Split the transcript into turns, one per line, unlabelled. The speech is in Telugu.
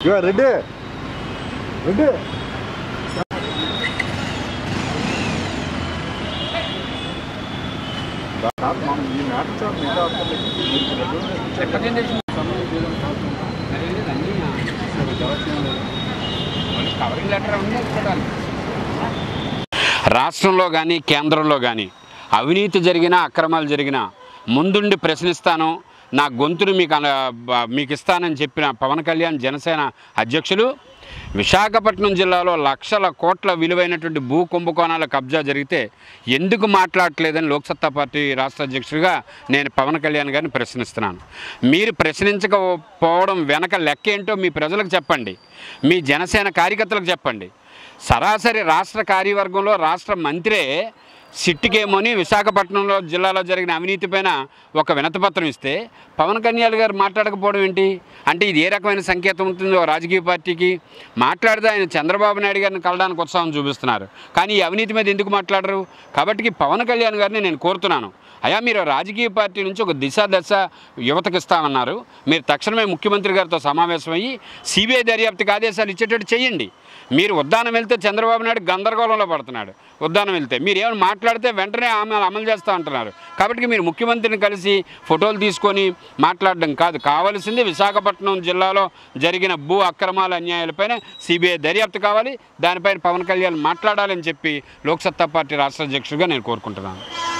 ఇగో రెడ్డి రెడ్డి ఈ మ్యాటర్ సార్ మిగతా
రిప్రజెంటేషన్ కవరింగ్ లెటర్ ఉంది చూడాలి రాష్ట్రంలో కానీ కేంద్రంలో కానీ అవినీతి జరిగినా అక్రమాలు జరిగినా ముందుండి ప్రశ్నిస్తాను నా గొంతును మీకు అన- బ- మీకు ఇస్తానని చెప్పిన పవన్ కళ్యాణ్ జనసేన అధ్యక్షులు విశాఖపట్నం జిల్లాలో లక్షల కోట్ల విలువైనటువంటి భూ కుంభకోణాల కబ్జా జరిగితే ఎందుకు మాట్లాడట్లేదని లోక్సత్తా పార్టీ రాష్ట్ర అధ్యక్షుడిగా నేను పవన్ కళ్యాణ్ గారిని ప్రశ్నిస్తున్నాను మీరు ప్రశ్నించకపోవడం వెనక లెక్క ఏంటో మీ ప్రజలకు చెప్పండి మీ జనసేన కార్యకర్తలకు చెప్పండి సరాసరి రాష్ట్ర కార్యవర్గంలో రాష్ట్ర మంత్రే సిట్టికేమోని విశాఖపట్నంలో జిల్లాలో జరిగిన అవినీతి పైన ఒక వినతిపత్రం ఇస్తే పవన్ కళ్యాణ్ గారు మాట్లాడకపోవడం ఏంటి అంటే ఇది ఏ రకమైన సంకేతం ఉంటుందో రాజకీయ పార్టీకి మాట్లాడితే ఆయన చంద్రబాబు నాయుడు గారిని కలడానికి ఉత్సాహం చూపిస్తున్నారు కానీ ఈ అవినీతి మీద ఎందుకు మాట్లాడరు కాబట్టి పవన్ కళ్యాణ్ గారిని నేను కోరుతున్నాను అయా మీరు రాజకీయ పార్టీ నుంచి ఒక దిశ దశ యువతకు ఇస్తామన్నారు మీరు తక్షణమే ముఖ్యమంత్రి గారితో సమావేశమయ్యి సిబిఐ దర్యాప్తుకి ఆదేశాలు ఇచ్చేటట్టు చేయండి మీరు ఉద్దానం వెళ్తే చంద్రబాబు నాయుడు గందరగోళంలో పడుతున్నాడు ఉద్దానం వెళ్తే మీరు ఏమైనా మాట్లాడితే వెంటనే ఆమె అమలు చేస్తూ అంటున్నారు కాబట్టి మీరు ముఖ్యమంత్రిని కలిసి ఫోటోలు తీసుకొని మాట్లాడడం కాదు కావాల్సింది విశాఖపట్నం జిల్లాలో జరిగిన భూ అక్రమాల అన్యాయాలపైన సిబిఐ దర్యాప్తు కావాలి దానిపైన పవన్ కళ్యాణ్ మాట్లాడాలని చెప్పి లోక్సత్తా పార్టీ రాష్ట్ర అధ్యక్షుడిగా నేను కోరుకుంటున్నాను